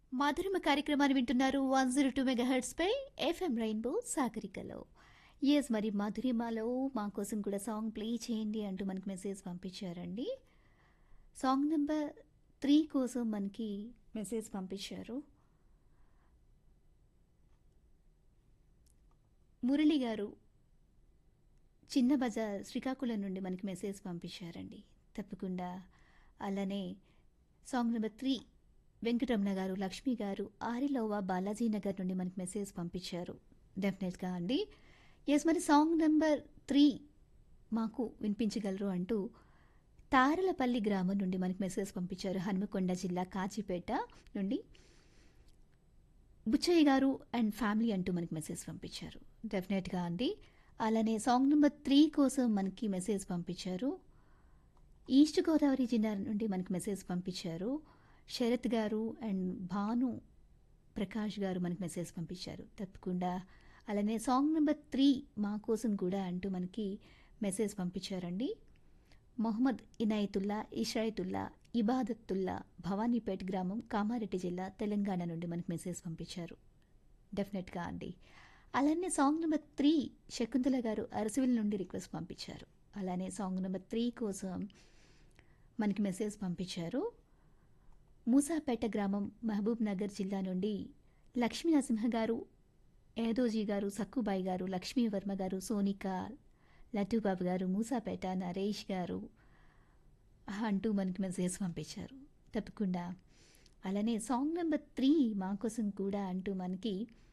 మధురిమ కార్యక్రమాన్ని వింటున్నారు one zero two mega hertz పై ఎఫ్ఎం రెయిన్బో సాగరికలో ఎస్ మరి మధురిమలో మా కోసం కూడా సాంగ్ ప్లే చేయండి అంటూ మనకి మెసేజ్ పంపించారండి సాంగ్ నెంబర్ త్రీ కోసం మనకి మెసేజ్ పంపించారు మురళి గారు చిన్న బజార్ శ్రీకాకుళం నుండి మనకి మెసేజ్ పంపించారండి తప్పకుండా అలానే సాంగ్ నెంబర్ త్రీ వెంకటరమణ గారు లక్ష్మి గారు ఆరిలోవా బాలాజీ నగర్ నుండి మనకి మెసేజ్ పంపించారు డెఫినెట్గా అండి ఎస్ మరి సాంగ్ నెంబర్ త్రీ మాకు వినిపించగలరు అంటూ తారలపల్లి గ్రామం నుండి మనకి మెసేజ్ పంపించారు హనుమకొండ జిల్లా కాచిపేట నుండి బుచ్చయ్య గారు అండ్ ఫ్యామిలీ అంటూ మనకి మెసేజ్ పంపించారు డెఫినెట్గా అండి అలానే సాంగ్ నెంబర్ త్రీ కోసం మనకి మెసేజ్ పంపించారు ఈస్ట్ గోదావరి జిల్లా నుండి మనకి మెసేజ్ పంపించారు శరత్ గారు అండ్ భాను ప్రకాష్ గారు మనకి మెసేజ్ పంపించారు తప్పకుండా అలానే సాంగ్ నెంబర్ త్రీ మా కోసం కూడా అంటూ మనకి మెసేజ్ పంపించారండి మొహమ్మద్ ఇనాయతుల్లా ఇషాయతుల్లా ఇబాదత్తుల్లా భవానీపేట్ గ్రామం కామారెడ్డి జిల్లా తెలంగాణ నుండి మనకి మెసేజ్ పంపించారు డెఫినెట్గా అండి అలానే సాంగ్ నెంబర్ త్రీ శకుంతల గారు అరసవిల్ నుండి రిక్వెస్ట్ పంపించారు అలానే సాంగ్ నెంబర్ త్రీ కోసం మనకి మెసేజ్ పంపించారు మూసాపేట గ్రామం మహబూబ్ నగర్ జిల్లా నుండి లక్ష్మీ నరసింహ గారు ఏదోజీ గారు సక్కుబాయి గారు లక్ష్మీవర్మ గారు సోనిక లడ్డూబాబు గారు మూసాపేట నరేష్ గారు అంటూ మనకి మెసేజ్ పంపించారు తప్పకుండా అలానే సాంగ్ నెంబర్ త్రీ మా కోసం కూడా అంటూ మనకి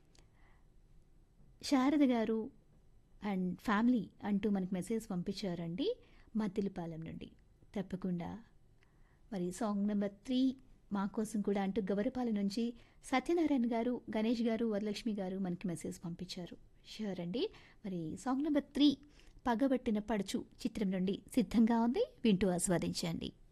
శారద గారు అండ్ ఫ్యామిలీ అంటూ మనకి మెసేజ్ పంపించారండి మద్దిలపాలెం నుండి తప్పకుండా మరి సాంగ్ నెంబర్ త్రీ మా కోసం కూడా అంటూ గవరపాలెం నుంచి సత్యనారాయణ గారు గణేష్ గారు వరలక్ష్మి గారు మనకి మెసేజ్ పంపించారు షూర్ అండి మరి సాంగ్ నెంబర్ త్రీ పగబట్టిన పడుచు చిత్రం నుండి సిద్ధంగా ఉంది వింటూ ఆస్వాదించండి